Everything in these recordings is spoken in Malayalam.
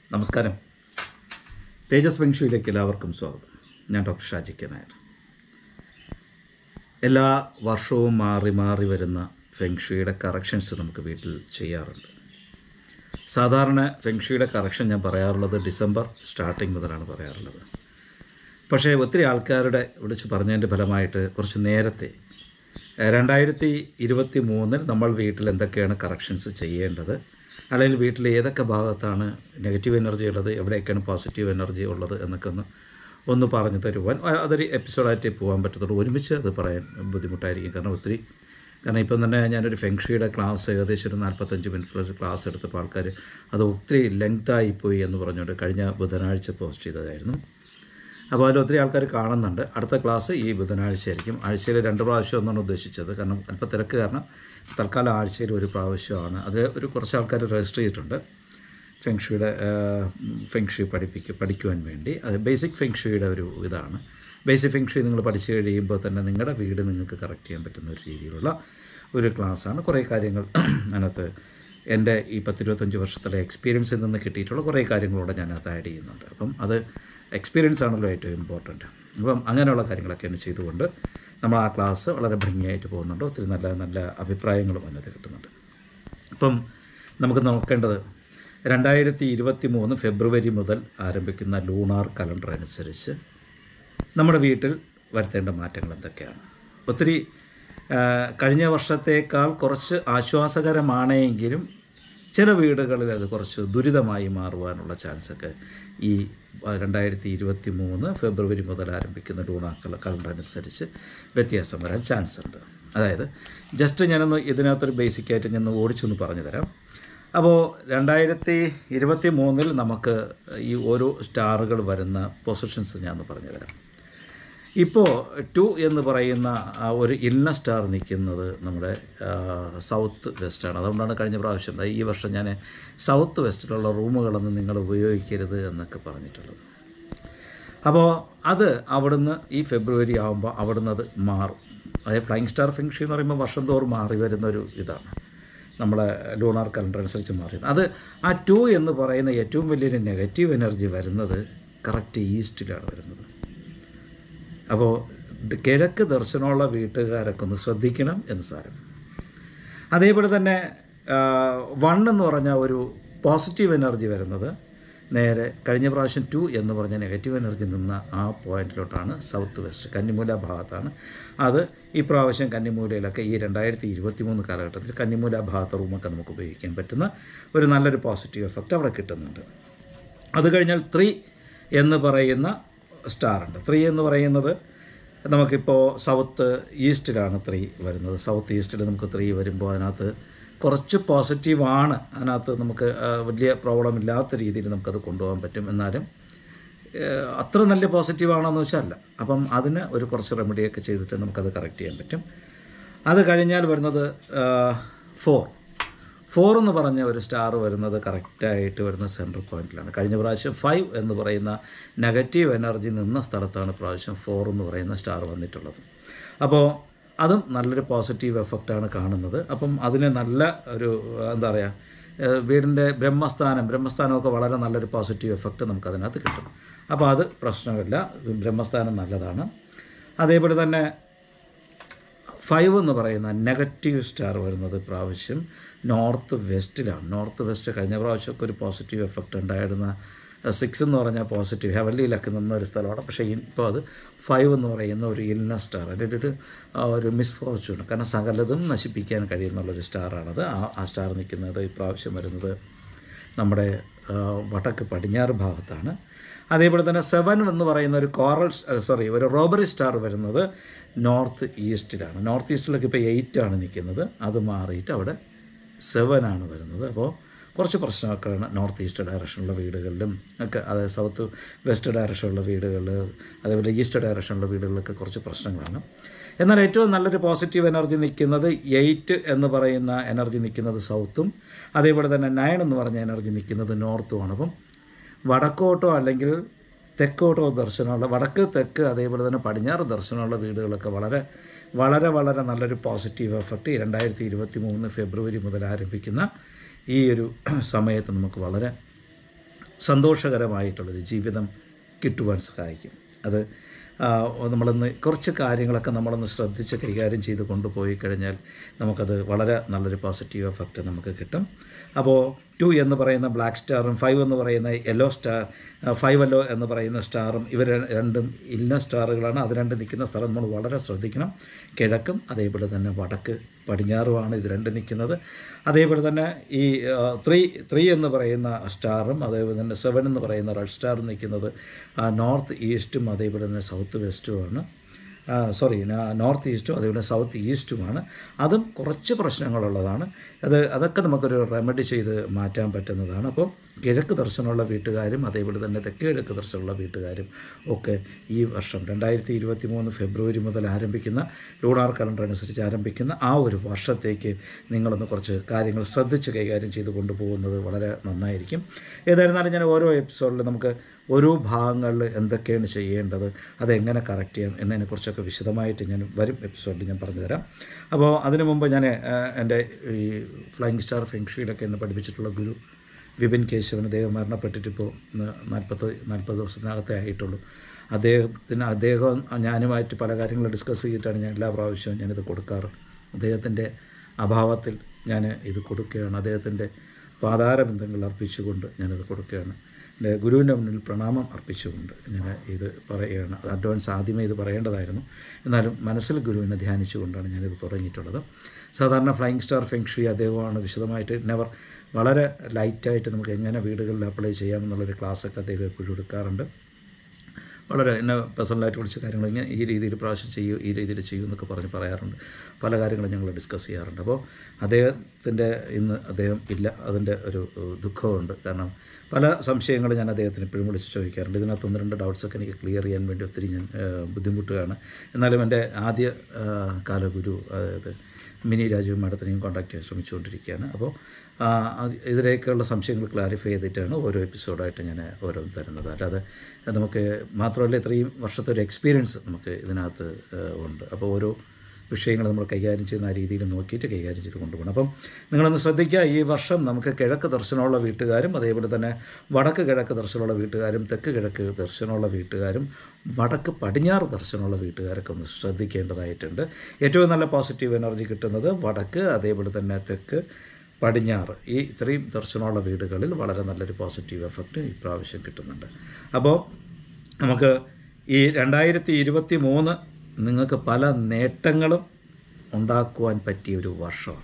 നമസ്കാരം തേജസ് ഫെങ്ഷുയിലേക്ക് എല്ലാവർക്കും സ്വാഗതം ഞാൻ ഡോക്ടർ ഷാജി കെ നായർ എല്ലാ വർഷവും മാറി മാറി വരുന്ന ഫെങ്ഷുയുടെ കറക്ഷൻസ് നമുക്ക് വീട്ടിൽ ചെയ്യാറുണ്ട് സാധാരണ ഫെങ്ഷുയുടെ കറക്ഷൻ ഞാൻ പറയാറുള്ളത് ഡിസംബർ സ്റ്റാർട്ടിങ് മുതലാണ് പറയാറുള്ളത് പക്ഷേ ഒത്തിരി ആൾക്കാരുടെ വിളിച്ച് പറഞ്ഞതിൻ്റെ ഫലമായിട്ട് കുറച്ച് നേരത്തെ ഏഹ്, രണ്ടായിരത്തി ഇരുപത്തി മൂന്നിൽ നമ്മൾ വീട്ടിൽ എന്തൊക്കെയാണ് കറക്ഷൻസ് ചെയ്യേണ്ടത് അല്ലെങ്കിൽ വീട്ടിൽ ഏതൊക്കെ ഭാഗത്താണ് നെഗറ്റീവ് എനർജി ഉള്ളത് എവിടെയൊക്കെയാണ് പോസിറ്റീവ് എനർജി ഉള്ളത് എന്നൊക്കെ ഒന്ന് ഒന്ന് പറഞ്ഞു തരുവാൻ അ- അതൊരു എപ്പിസോഡായിട്ടേ പോകാൻ പറ്റത്തുള്ളൂ ഒരുമിച്ച് അത് പറയാൻ ബുദ്ധിമുട്ടായിരിക്കും കാരണം ഒത്തിരി കാരണം ഇപ്പം തന്നെ ഞാനൊരു ഫെങ്ഷിയുടെ ക്ലാസ് ഏകദേശം ഒരു നാൽപ്പത്തഞ്ച് മിനിറ്റിലൊരു ക്ലാസ് എടുത്തപ്പോൾ ആൾക്കാർ അത് ഒത്തിരി ലെങ്തായി പോയി എന്ന് പറഞ്ഞുകൊണ്ട് കഴിഞ്ഞ ബുധനാഴ്ച പോസ്റ്റ് ചെയ്തതായിരുന്നു അപ്പോൾ അതിൽ ഒത്തിരി ആൾക്കാർ കാണുന്നുണ്ട് അടുത്ത ക്ലാസ് ഈ ബുധനാഴ്ച ആയിരിക്കും ആഴ്ചയിൽ രണ്ട് പ്രാവശ്യം എന്നാണ് ഉദ്ദേശിച്ചത് കാരണം അല്പം തിരക്ക് കാരണം തൽക്കാലം ആഴ്ചയിൽ ഒരു പ്രാവശ്യമാണ് അത് ഒരു കുറച്ച് ആൾക്കാർ രജിസ്റ്റർ ചെയ്തിട്ടുണ്ട് ഫെങ്ഷുയുടെ ഫെങ്ഷു പഠിപ്പിക്കുക പഠിക്കുവാൻ വേണ്ടി അത് ബേസിക് ഫെങ്ഷുയുടെ ഒരു ഇതാണ് ബേസിക് ഫെങ്ഷു നിങ്ങൾ പഠിച്ചു കഴിയുമ്പോൾ തന്നെ നിങ്ങളുടെ വീട് നിങ്ങൾക്ക് കറക്റ്റ് ചെയ്യാൻ പറ്റുന്ന ഒരു രീതിയിലുള്ള ഒരു ക്ലാസ്സാണ് കുറേ കാര്യങ്ങൾ അതിനകത്ത് എൻ്റെ ഈ പത്തിരുപത്തഞ്ച് വർഷത്തിലെ എക്സ്പീരിയൻസിൽ നിന്ന് കിട്ടിയിട്ടുള്ള കുറേ കാര്യങ്ങളൂടെ ഞാനകത്ത് ആഡ് ചെയ്യുന്നുണ്ട് അപ്പം അത് എക്സ്പീരിയൻസ് ആണല്ലോ ഏറ്റവും ഇമ്പോർട്ടൻറ്റ് അപ്പം അങ്ങനെയുള്ള കാര്യങ്ങളൊക്കെയാണ് ചെയ്തുകൊണ്ട് നമ്മൾ ആ ക്ലാസ് വളരെ ഭംഗിയായിട്ട് പോകുന്നുണ്ട് ഒത്തിരി നല്ല നല്ല അഭിപ്രായങ്ങളും അതിനകത്ത് കിട്ടുന്നുണ്ട് അപ്പം നമുക്ക് നോക്കേണ്ടത് രണ്ടായിരത്തി ഇരുപത്തി മൂന്ന് ഫെബ്രുവരി മുതൽ ആരംഭിക്കുന്ന ലൂണാർ കലണ്ടർ അനുസരിച്ച് നമ്മുടെ വീട്ടിൽ വരുത്തേണ്ട മാറ്റങ്ങൾ എന്തൊക്കെയാണ് ഒത്തിരി ആ, കഴിഞ്ഞ വർഷത്തേക്കാൾ കുറച്ച് ആശ്വാസകരമാണെങ്കിലും ചില വീടുകളിൽ അത് കുറച്ച് ദുരിതമായി മാറുവാനുള്ള ചാൻസൊക്കെ ഈ രണ്ടായിരത്തി ഇരുപത്തി മൂന്ന് ഫെബ്രുവരി മുതൽ ആരംഭിക്കുന്ന ലൂണാക്കൽ കലണ്ടർ അനുസരിച്ച് വ്യത്യാസം വരാൻ ചാൻസ് ഉണ്ട് അതായത് ജസ്റ്റ് ഞാനൊന്ന് ഇതിനകത്തൊരു ബേസിക്കായിട്ട് ഞാൻ ഓടിച്ചൊന്ന് പറഞ്ഞു തരാം അപ്പോൾ രണ്ടായിരത്തി ഇരുപത്തി മൂന്നിൽ നമുക്ക് ഈ ഓരോ സ്റ്റാറുകൾ വരുന്ന പൊസിഷൻസ് ഞാൻ ഒന്ന് പറഞ്ഞു തരാം ഇപ്പോൾ ടു എന്ന് പറയുന്ന ആ ഒരു ഇന്ന സ്റ്റാർ നിൽക്കുന്നത് നമ്മുടെ ആ, സൗത്ത് വെസ്റ്റാണ് അതുകൊണ്ടാണ് കഴിഞ്ഞ പ്രാവശ്യം ദാ ഈ വർഷം ഞാൻ സൗത്ത് വെസ്റ്റിലുള്ള റൂമുകളൊന്നും നിങ്ങൾ ഉപയോഗിക്കരുത് എന്നൊക്കെ പറഞ്ഞിട്ടുള്ളത് അപ്പോൾ അത് അവിടുന്ന് ഈ ഫെബ്രുവരി ആകുമ്പോൾ അവിടുന്ന് അത് മാറും അതായത് ഫ്ലൈങ് സ്റ്റാർ ഫിങ്ഷി എന്ന് പറയുമ്പോൾ വർഷം തോറും മാറി വരുന്ന ഒരു ഇതാണ് നമ്മളെ ലൂണാർ കലണ്ടർ അനുസരിച്ച് മാറി അത് ആ ടു എന്ന് പറയുന്ന ഏറ്റവും വലിയൊരു നെഗറ്റീവ് എനർജി വരുന്നത് കറക്റ്റ് ഈസ്റ്റിലാണ് വരുന്നത് അപ്പോൾ കിഴക്ക് ദർശനമുള്ള വീട്ടുകാരൊക്കെ ഒന്ന് ശ്രദ്ധിക്കണം എന്ന് സാരം അതേപോലെ തന്നെ വൺ എന്ന് പറഞ്ഞ ഒരു പോസിറ്റീവ് എനർജി വരുന്നത് നേരെ കഴിഞ്ഞ പ്രാവശ്യം ടു എന്ന് പറഞ്ഞ നെഗറ്റീവ് എനർജി നിന്ന ആ പോയിന്റിലോട്ടാണ് സൗത്ത് വെസ്റ്റ് കന്നിമൂല ഭാഗത്താണ് അത് ഈ പ്രാവശ്യം കന്നിമൂലയിലൊക്കെ ഈ രണ്ടായിരത്തി ഇരുപത്തി മൂന്ന് കാലഘട്ടത്തിൽ കന്നിമൂല ഭാഗത്തെ റൂമൊക്കെ നമുക്ക് ഉപയോഗിക്കാൻ പറ്റുന്ന ഒരു നല്ലൊരു പോസിറ്റീവ് എഫക്റ്റ് അവിടെ കിട്ടുന്നുണ്ട് അത് കഴിഞ്ഞാൽ ത്രീ എന്ന് പറയുന്ന സ്റ്റാർ ഉണ്ട് ത്രീ എന്ന് പറയുന്നത് നമുക്കിപ്പോൾ സൗത്ത് ഈസ്റ്റിലാണ് ത്രീ വരുന്നത് സൗത്ത് ഈസ്റ്റിൽ നമുക്ക് ത്രീ വരുമ്പോൾ അതിനകത്ത് കുറച്ച് പോസിറ്റീവാണ് അതിനകത്ത് നമുക്ക് ആ, വലിയ പ്രോബ്ലം ഇല്ലാത്ത രീതിയിൽ നമുക്കത് കൊണ്ടുപോകാൻ പറ്റും എന്നാലും ഏഹ്, അത്ര നല്ല പോസിറ്റീവ് ആണോന്ന് വെച്ചാൽ അല്ല അപ്പം അതിന് ഒരു കുറച്ച് റെമഡിയൊക്കെ ചെയ്തിട്ട് നമുക്കത് കറക്റ്റ് ചെയ്യാൻ പറ്റും അത് കഴിഞ്ഞാൽ വരുന്നത് ഫോർ ഫോർ എന്ന് പറഞ്ഞ ഒരു സ്റ്റാർ വരുന്നത് കറക്റ്റായിട്ട് വരുന്ന സെൻട്രൽ പോയിന്റിലാണ് കഴിഞ്ഞ പ്രാവശ്യം ഫൈവ് എന്ന് പറയുന്ന നെഗറ്റീവ് എനർജി നിന്ന സ്ഥലത്താണ് പ്രാവശ്യം ഫോർ എന്ന് പറയുന്ന സ്റ്റാർ വന്നിട്ടുള്ളത് അപ്പോൾ അതും നല്ലൊരു പോസിറ്റീവ് എഫക്റ്റാണ് കാണുന്നത് അപ്പം അതിന് നല്ല ഒരു എന്താ പറയുക ഏഹ് വീടിൻ്റെ ബ്രഹ്മസ്ഥാനം ബ്രഹ്മസ്ഥാനമൊക്കെ വളരെ നല്ലൊരു പോസിറ്റീവ് എഫക്റ്റ് നമുക്ക് അതിനകത്ത് കിട്ടും അപ്പോൾ അത് പ്രശ്നമില്ല ബ്രഹ്മസ്ഥാനം നല്ലതാണ് അതേപോലെ തന്നെ ഫൈവ് എന്ന് പറയുന്ന നെഗറ്റീവ് സ്റ്റാർ വരുന്നത് പ്രാവശ്യം നോർത്ത് വെസ്റ്റിലാണ് നോർത്ത് വെസ്റ്റ് കഴിഞ്ഞ പ്രാവശ്യമൊക്കെ ഒരു പോസിറ്റീവ് എഫക്റ്റ് ഉണ്ടായിരുന്ന സിക്സ് എന്ന് പറഞ്ഞാൽ പോസിറ്റീവ് ഹെവലിയിലൊക്കെ നിന്ന ഒരു സ്ഥലമാണ് പക്ഷേ ഇപ്പോൾ അത് ഫൈവ് എന്ന് പറയുന്ന ഒരു ഇന്ന സ്റ്റാർ അതിൻ്റെ ഒരു ആ, ഒരു മിസ്ഫോർച്യൂൺ കാരണം സകലതും നശിപ്പിക്കാൻ കഴിയുന്നുള്ളൊരു സ്റ്റാറാണത് ആ ആ സ്റ്റാർ നിൽക്കുന്നത് ഇപ്രാവശ്യം വരുന്നത് നമ്മുടെ ആ, വടക്ക് പടിഞ്ഞാറ് ഭാഗത്താണ് അതേപോലെ തന്നെ സെവൻ എന്ന് പറയുന്ന ഒരു കോറൽ സോറി ഒരു റോബറി സ്റ്റാർ വരുന്നത് നോർത്ത് ഈസ്റ്റിലാണ് നോർത്ത് ഈസ്റ്റിലൊക്കെ ഇപ്പോൾ എയ്റ്റ് ആണ് നിൽക്കുന്നത് അത് മാറിയിട്ട് അവിടെ സെവൻ ആണ് വരുന്നത് അപ്പോൾ കുറച്ച് പ്രശ്നമൊക്കെയാണ് നോർത്ത് ഈസ്റ്റ് ഡയറക്ഷനുള്ള വീടുകളിലും ഒക്കെ അതായത് സൗത്ത് വെസ്റ്റ് ഡയറക്ഷനുള്ള വീടുകൾ അതേപോലെ ഈസ്റ്റ് ഡയറക്ഷനുള്ള വീടുകളിലൊക്കെ കുറച്ച് പ്രശ്നങ്ങളാണ് എന്നാൽ ഏറ്റവും നല്ലൊരു പോസിറ്റീവ് എനർജി നിൽക്കുന്നത് എയ്റ്റ് എന്ന് പറയുന്ന എനർജി നിൽക്കുന്നത് സൗത്തും അതേപോലെ തന്നെ നയൻ എന്ന് പറഞ്ഞ എനർജി നിൽക്കുന്നത് നോർത്തുമാണ് അപ്പം വടക്കോട്ടോ അല്ലെങ്കിൽ തെക്കോട്ടോ ദർശനമുള്ള വടക്ക് തെക്ക് അതേപോലെ തന്നെ പടിഞ്ഞാറ് ദർശനമുള്ള വീടുകളൊക്കെ വളരെ വളരെ വളരെ നല്ലൊരു പോസിറ്റീവ് എഫക്റ്റ് രണ്ടായിരത്തി ഇരുപത്തി മൂന്ന് ഫെബ്രുവരി മുതൽ ആരംഭിക്കുന്ന ഈ ഒരു സമയത്ത് നമുക്ക് വളരെ സന്തോഷകരമായിട്ടുള്ളൊരു ജീവിതം കിട്ടുവാൻ സഹായിക്കും അത് ആ, നമ്മളൊന്ന് കുറച്ച് കാര്യങ്ങളൊക്കെ നമ്മളൊന്ന് ശ്രദ്ധിച്ച് കൈകാര്യം ചെയ്ത് കൊണ്ടുപോയി കഴിഞ്ഞാൽ നമുക്കത് വളരെ നല്ലൊരു പോസിറ്റീവ് എഫക്റ്റ് നമുക്ക് കിട്ടും അപ്പോൾ ടു എന്ന് പറയുന്ന ബ്ലാക്ക് സ്റ്റാറും ഫൈവ് എന്ന് പറയുന്ന യെല്ലോ സ്റ്റാർ ഫൈവ് എല്ലോ എന്ന് പറയുന്ന സ്റ്റാറും ഇവർ രണ്ടും ഇന്ന സ്റ്റാറുകളാണ് അത് രണ്ട് നിൽക്കുന്ന സ്ഥലം നമ്മൾ വളരെ ശ്രദ്ധിക്കണം കിഴക്കും അതേപോലെ തന്നെ വടക്ക് പടിഞ്ഞാറുമാണ് ഇത് രണ്ട് നിൽക്കുന്നത് അതേപോലെ തന്നെ ഈ ത്രീ ത്രീ എന്ന് പറയുന്ന സ്റ്റാറും അതേപോലെ തന്നെ സെവൻ എന്ന് പറയുന്ന റെഡ് സ്റ്റാറും നിൽക്കുന്നത് നോർത്ത് ഈസ്റ്റും അതേപോലെ തന്നെ സൗത്ത് വെസ്റ്റുമാണ് സോറി നോർത്ത് ഈസ്റ്റും അതേപോലെ സൗത്ത് ഈസ്റ്റുമാണ് അതും കുറച്ച് പ്രശ്നങ്ങളുള്ളതാണ് അത് അതൊക്കെ നമുക്കൊരു റെമഡി ചെയ്ത് മാറ്റാൻ പറ്റുന്നതാണ് അപ്പോൾ കിഴക്ക് ദർശനമുള്ള വീട്ടുകാരും അതേപോലെ തന്നെ തെക്ക് കിഴക്ക് ദർശനമുള്ള വീട്ടുകാരും ഒക്കെ ഈ വർഷം രണ്ടായിരത്തി ഇരുപത്തി മൂന്ന് ഫെബ്രുവരി മുതൽ ആരംഭിക്കുന്ന ലൂണാർ കലണ്ടർ അനുസരിച്ച് ആരംഭിക്കുന്ന ആ ഒരു വർഷത്തേക്ക് നിങ്ങളൊന്ന് കുറച്ച് കാര്യങ്ങൾ ശ്രദ്ധിച്ച് കൈകാര്യം ചെയ്ത് കൊണ്ടുപോകുന്നത് വളരെ നന്നായിരിക്കും ഏതായിരുന്നാലും ഞാൻ ഓരോ എപ്പിസോഡിൽ നമുക്ക് ഓരോ ഭാഗങ്ങളിൽ എന്തൊക്കെയാണ് ചെയ്യേണ്ടത് അതെങ്ങനെ കറക്റ്റ് ചെയ്യാം എന്നതിനെക്കുറിച്ചൊക്കെ വിശദമായിട്ട് ഞാൻ വരും എപ്പിസോഡിൽ ഞാൻ പറഞ്ഞു തരാം അപ്പോൾ അതിനു മുമ്പ് ഞാൻ ആ, എൻ്റെ ഈ ഫ്ലൈയിങ് സ്റ്റാർ ഫെങ്ഷിയിലൊക്കെ എന്നെ പഠിപ്പിച്ചിട്ടുള്ള ഗുരു വിപിൻ കേശവൻ അദ്ദേഹം മരണപ്പെട്ടിട്ട് ഇപ്പോൾ നാൽപ്പത് നാൽപ്പത് ദിവസത്തിനകത്തേ ആയിട്ടുള്ളൂ അദ്ദേഹത്തിന് അദ്ദേഹം ഞാനുമായിട്ട് പല കാര്യങ്ങൾ ഡിസ്കസ് ചെയ്തിട്ടാണ് ഞാൻ എല്ലാ പ്രാവശ്യവും ഞാനിത് കൊടുക്കാറ് അദ്ദേഹത്തിൻ്റെ അഭാവത്തിൽ ഞാൻ ഇത് കൊടുക്കുകയാണ് അദ്ദേഹത്തിൻ്റെ പാതാരബന്ധങ്ങൾ അർപ്പിച്ചുകൊണ്ട് ഞാനിത് കൊടുക്കുകയാണ് എൻ്റെ ഗുരുവിൻ്റെ മുന്നിൽ പ്രണാമം അർപ്പിച്ചുകൊണ്ട് ഞാൻ ഇത് പറയുകയാണ് അത് അഡ്വാൻസ് ആദ്യമേ ഇത് പറയേണ്ടതായിരുന്നു എന്നാലും മനസ്സിൽ ഗുരുവിനെ ധ്യാനിച്ചുകൊണ്ടാണ് ഞാനിത് തുടങ്ങിയിട്ടുള്ളത് സാധാരണ ഫ്ലൈയിങ് സ്റ്റാർ ഫെങ്ഷി അദ്ദേഹമാണ് വിശദമായിട്ട് നെവർ വളരെ ലൈറ്റായിട്ട് നമുക്ക് എങ്ങനെ വീടുകളിൽ അപ്ലൈ ചെയ്യാമെന്നുള്ളൊരു ക്ലാസ്സൊക്കെ അദ്ദേഹം എപ്പോഴും എടുക്കാറുണ്ട് വളരെ എന്നെ പേഴ്സണലായിട്ട് വിളിച്ച കാര്യങ്ങൾ ഇങ്ങനെ ഈ രീതിയിൽ പ്രാവശ്യം ചെയ്യൂ ഈ രീതിയിൽ ചെയ്യൂ എന്നൊക്കെ പറഞ്ഞ് പറയാറുണ്ട് പല കാര്യങ്ങളും ഞങ്ങൾ ഡിസ്കസ് ചെയ്യാറുണ്ട് അപ്പോൾ അദ്ദേഹത്തിൻ്റെ ഇന്ന് അദ്ദേഹം ഇല്ല അതിൻ്റെ ഒരു ഏഹ്, ദുഃഖമുണ്ട് കാരണം പല സംശയങ്ങളും ഞാൻ അദ്ദേഹത്തിന് ഇപ്പോഴും വിളിച്ച് ചോദിക്കാറുണ്ട് ഇതിനകത്ത് ഒന്ന് രണ്ട് ഡൗട്ട്സൊക്കെ എനിക്ക് ക്ലിയർ ചെയ്യാൻ വേണ്ടി ഒത്തിരി ഞാൻ ഏഹ്, ബുദ്ധിമുട്ടുകയാണ് എന്നാലും എൻ്റെ ആദ്യ ഏഹ്, കാല ഗുരു അതായത് മിനി രാജീവ് മാഡത്തിനെയും കോൺടാക്ട് ചെയ്യാൻ ശ്രമിച്ചുകൊണ്ടിരിക്കുകയാണ് അപ്പോൾ ആ, അത് ഇതിലേക്കുള്ള സംശയങ്ങൾ ക്ലാരിഫൈ ചെയ്തിട്ടാണ് ഓരോ എപ്പിസോഡായിട്ട് ഞാൻ ഓരോന്ന് തരുന്നത് അല്ലാതെ നമുക്ക് മാത്രമല്ല ഇത്രയും വർഷത്തെ ഒരു എക്സ്പീരിയൻസ് നമുക്ക് ഇതിനകത്ത് ഏഹ്, ഉണ്ട് അപ്പോൾ ഓരോ വിഷയങ്ങൾ നമ്മൾ കൈകാര്യം ചെയ്യുന്ന ആ രീതിയിൽ നോക്കിയിട്ട് കൈകാര്യം ചെയ്ത് കൊണ്ടുപോകണം അപ്പം നിങ്ങളൊന്ന് ശ്രദ്ധിക്കുക ഈ വർഷം നമുക്ക് കിഴക്ക് ദർശനമുള്ള വീട്ടുകാരും അതേപോലെ തന്നെ വടക്ക് കിഴക്ക് ദർശനമുള്ള വീട്ടുകാരും തെക്ക് കിഴക്ക് ദർശനമുള്ള വീട്ടുകാരും വടക്ക് പടിഞ്ഞാറ് ദർശനമുള്ള വീട്ടുകാരൊക്കെ ഒന്ന് ശ്രദ്ധിക്കേണ്ടതായിട്ടുണ്ട് ഏറ്റവും നല്ല പോസിറ്റീവ് എനർജി കിട്ടുന്നത് വടക്ക് അതേപോലെ തന്നെ തെക്ക് പടിഞ്ഞാറ് ഈ ഇത്രയും ദർശനമുള്ള വീടുകളിൽ വളരെ നല്ലൊരു പോസിറ്റീവ് എഫക്റ്റ് ഇപ്രാവശ്യം കിട്ടുന്നുണ്ട് അപ്പോൾ നമുക്ക് ഈ രണ്ടായിരത്തി ഇരുപത്തി മൂന്ന് നിങ്ങൾക്ക് പല നേട്ടങ്ങളും ഉണ്ടാക്കുവാൻ പറ്റിയ ഒരു വർഷമാണ്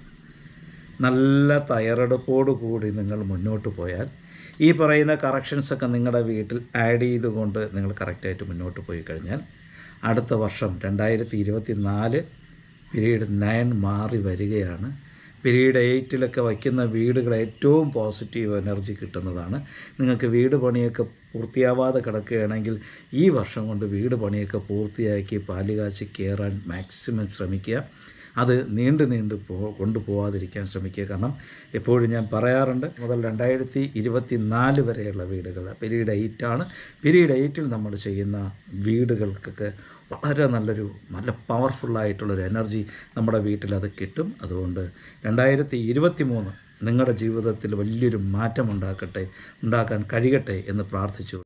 നല്ല തയ്യാറെടുപ്പോടു കൂടി നിങ്ങൾ മുന്നോട്ട് പോയാൽ ഈ പറയുന്ന കറക്ഷൻസൊക്കെ നിങ്ങളുടെ വീട്ടിൽ ആഡ് ചെയ്തുകൊണ്ട് നിങ്ങൾ കറക്റ്റായിട്ട് മുന്നോട്ട് പോയി കഴിഞ്ഞാൽ അടുത്ത വർഷം രണ്ടായിരത്തി ഇരുപത്തി നാല് പീരീഡ് നയൻ മാറി വരികയാണ് പീരീഡ് എയ്റ്റിലൊക്കെ വയ്ക്കുന്ന വീടുകൾ ഏറ്റവും പോസിറ്റീവ് എനർജി കിട്ടുന്നതാണ് നിങ്ങൾക്ക് വീട് പണിയൊക്കെ പൂർത്തിയാവാതെ കിടക്കുകയാണെങ്കിൽ ഈ വർഷം കൊണ്ട് വീട് പണിയൊക്കെ പൂർത്തിയാക്കി പാലുകാച്ചി കയറാൻ മാക്സിമം ശ്രമിക്കുക അത് നീണ്ടു നീണ്ടു പോ കൊണ്ടുപോകാതിരിക്കാൻ ശ്രമിക്കുക കാരണം എപ്പോഴും ഞാൻ പറയാറുണ്ട് മുതൽ രണ്ടായിരത്തി ഇരുപത്തി നാല് വരെയുള്ള വീടുകൾ പീരീഡ് എയ്റ്റാണ് പീരീഡ് എയ്റ്റിൽ നമ്മൾ ചെയ്യുന്ന വീടുകൾക്കൊക്കെ വളരെ നല്ലൊരു നല്ല പവർഫുള്ളായിട്ടുള്ളൊരു എനർജി നമ്മുടെ വീട്ടിൽ അത് കിട്ടും അതുകൊണ്ട് രണ്ടായിരത്തി ഇരുപത്തി മൂന്ന് നിങ്ങളുടെ ജീവിതത്തിൽ വലിയൊരു മാറ്റം ഉണ്ടാക്കട്ടെ ഉണ്ടാക്കാൻ കഴിയട്ടെ എന്ന് പ്രാർത്ഥിച്ചു